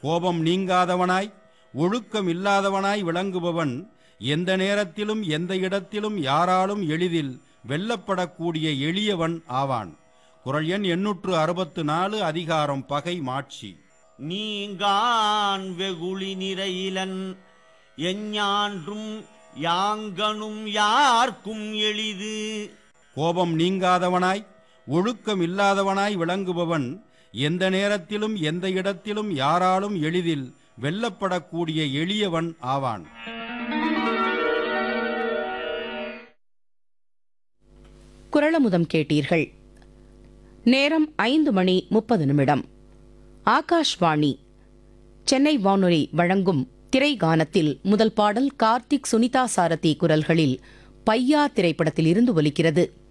கோபம் நீங்காதவனாய் ஒழுக்கம் இல்லாதவனாய் விளங்குபவன் எந்த நேரத்திலும் எந்த இடத்திலும் யாராலும் எளிதில் வெல்லப்படக்கூடிய எளியவன் ஆவான் குரல் எண் எண்ணூற்று அறுபத்து நாலு அதிகாரம் பகை மாட்சி நீங்கான் வெகுளி நிறையிலன் எஞ்ஞான்றும் யாங்கனும் யார்க்கும் எளிது கோபம் நீங்காதவனாய் ஒழுக்கம் இல்லாதவனாய் விளங்குபவன் எந்த நேரத்திலும் எந்த இடத்திலும் யாராலும் எளிதில் வெல்லப்படக்கூடிய எளியவன் ஆவான் குரளமுதம் கேட்டீர்கள் நேரம் ஐந்து மணி முப்பது நிமிடம் ஆகாஷ்வாணி சென்னை வானொலி வழங்கும் திரை கானத்தில் முதல் பாடல் கார்த்திக் சுனிதா சாரதி குரல்களில் பையா திரைப்படத்தில் இருந்து ஒலிக்கிறது